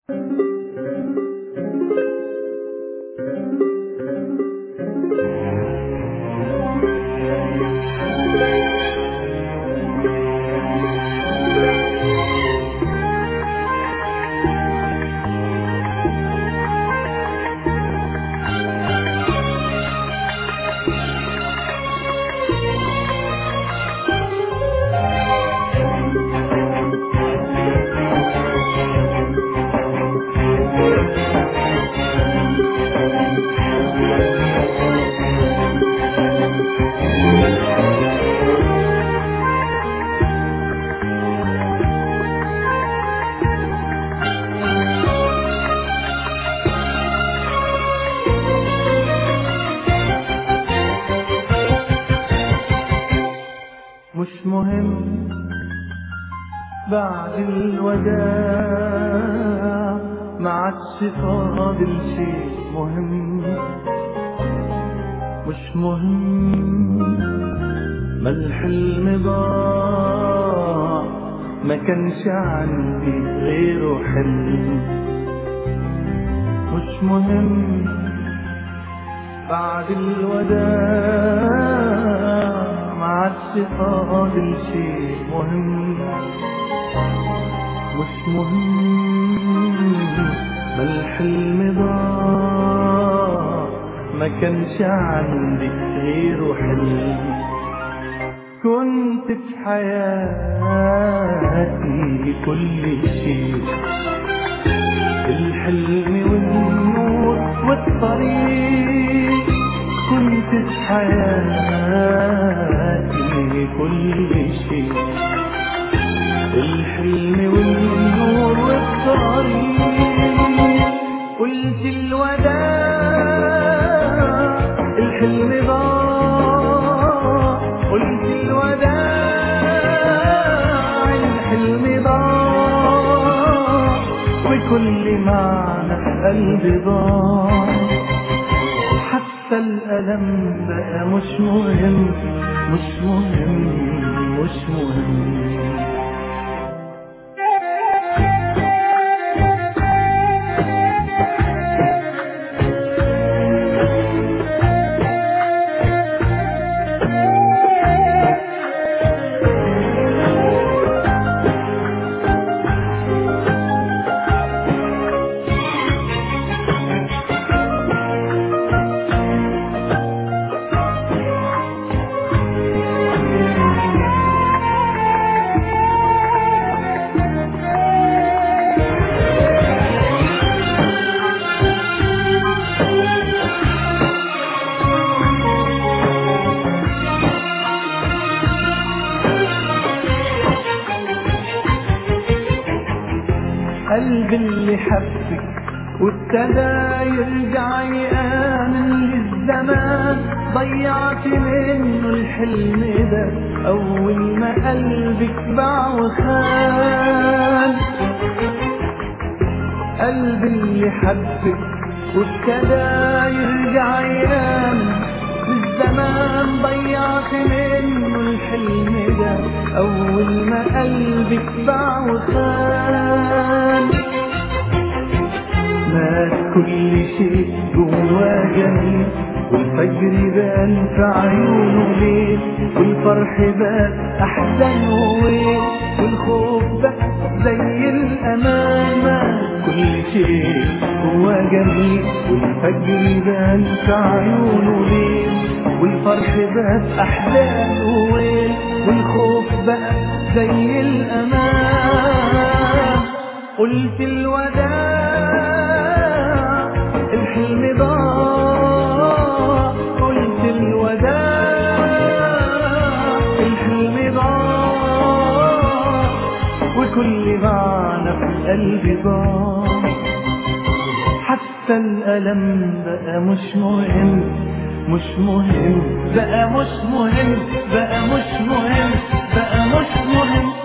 مش مهم بعد الوداع ما عادش فاضل شيء مهم مش مهم ما الحلم ضاع ما كانش عندي غيره حلم مش مهم بعد الوداع ما عادش فاضل شيء مهم مش مهم ما الحلم ضاع ما كانش عندي غيره حلم كنت في حياتي كل شيء الحلم والنور والطريق كنت في حياتي كل شيء الحلم والنور والطريق قلت الوداع الحلم ضاع قلت الوداع الحلم ضاع وكل معنى في قلبي ضاع حتى الألم بقى مش مهم مش مهم مش مهم قلبي اللي حبك وابتدى يرجع يآمن للزمان ضيعت منه الحلم ده أول ما قلبك باع وخان قلبي اللي حبك وابتدى يرجع يآمن للزمان ضيعت منه الحلم ده أول ما قلبك باع وخان مات كل شيء جوا جميل والفجر بان في عيونه ليل والفرح بان احزان وويل والخوف بقى زي الامان مات كل شيء جوا جميل والفجر بان في عيونه ليل والفرح بان احزان وويل والخوف بقى زي الامان قلت الوداع الحلم ضاع قلت الوداع الحلم ضاع وكل معنى في قلبي ضاع حتى الألم بقى مش مهم مش مهم بقى مش مهم بقى مش مهم بقى مش مهم